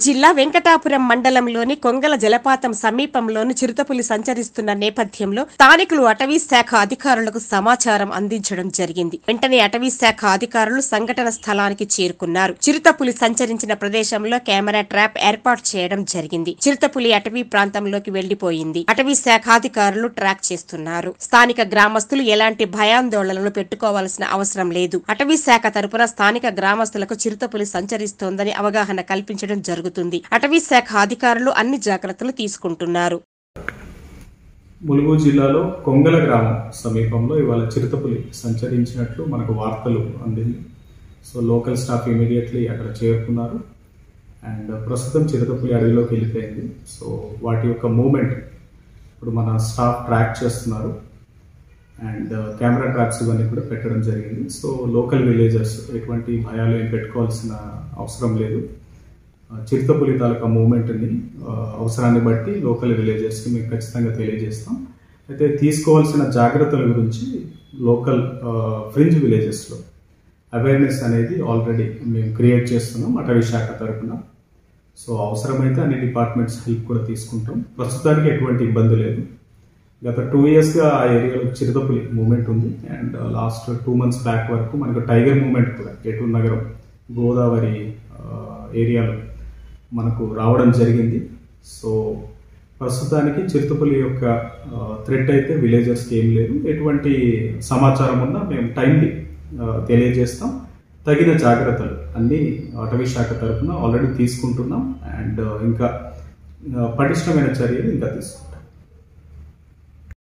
జిల్లా వెంకటాపురం మండలంలోని కొంగల జలపాతం సమీపంలోని చిరుతపులి సంచరిస్తున్న నేపథ్యంలో స్థానికులు అటవీ శాఖ అధికారులకు సమాచారం అందించడం జరిగింది వెంటనే అటవీ శాఖ అధికారులు సంఘటన స్థలానికి చేరుకున్నారు చిరుతపులి సంచరించిన ప్రదేశంలో కెమెరా ట్రాప్ ఏర్పాటు చేయడం జరిగింది చిరుతపులి అటవీ ప్రాంతంలోకి వెళ్లిపోయింది అటవీ శాఖ అధికారులు ట్రాక్ చేస్తున్నారు స్థానిక గ్రామస్తులు ఎలాంటి భయాందోళనలు పెట్టుకోవాల్సిన అవసరం లేదు అటవీ శాఖ తరపున స్థానిక గ్రామస్తులకు చిరుతపులి సంచరిస్తోందని అవగాహన కల్పించడం జరుగుతుంది అటవీ శాఖ అధికారులు అన్ని జాగ్రత్తలు తీసుకుంటున్నారు ములుగు జిల్లాలో కొంగల గ్రామం సమీపంలో ఇవాళ చిరుతపులి సంచరించినట్లు మనకు వార్తలు అందింది సో లోకల్ స్టాఫ్ ఇమీడియట్లీ అక్కడ చేరుకున్నారు అండ్ ప్రస్తుతం చిరుతపులి అడవిలోకి వెళ్ళిపోయింది సో వాటి యొక్క మూమెంట్ ఇప్పుడు మన స్టాఫ్ ట్రాక్ చేస్తున్నారు అండ్ కెమెరా ట్రాప్స్ ఇవన్నీ కూడా పెట్టడం జరిగింది సో లోకల్ విలేజర్స్ ఎటువంటి భయాలు ఏం పెట్టుకోవాల్సిన అవసరం లేదు ఆ, చిరుతపులి తాలూకా మూమెంట్ని ఆ, అవసరాన్ని బట్టి లోకల్ విలేజర్స్కి మేము ఖచ్చితంగా తెలియజేస్తాం అయితే తీసుకోవాల్సిన జాగ్రత్తల గురించి లోకల్ ఫ్రింజ్ విలేజెస్లో అవేర్నెస్ అనేది ఆల్రెడీ మేము క్రియేట్ చేస్తున్నాం అటవీ శాఖ తరపున సో అవసరమైతే అన్ని డిపార్ట్మెంట్స్ హెల్ప్ కూడా తీసుకుంటాం ప్రస్తుతానికి ఎటువంటి ఇబ్బంది లేదు గత టూ ఇయర్స్గా ఆ ఏరియాలో చిరుతపులి మూమెంట్ ఉంది and last two months back వరకు మనకు టైగర్ మూమెంట్ కూడా ఏటూరు నగరం గోదావరి ఆ, ఏరియాలో మనకు రావడం జరిగింది సో ప్రస్తుతానికి చిరుతపులి యొక్క థ్రెట్ అయితే విలేజర్స్కి ఏం లేదు ఎటువంటి సమాచారం ఉన్నా మేము టైంలీ తెలియజేస్తాం తగిన జాగ్రత్తలు అన్నీ అటవీ శాఖ తరఫున ఆల్రెడీ తీసుకుంటున్నాం అండ్ ఇంకా ఆ, పటిష్టమైన చర్యలు ఇంకా తీసుకుంటాం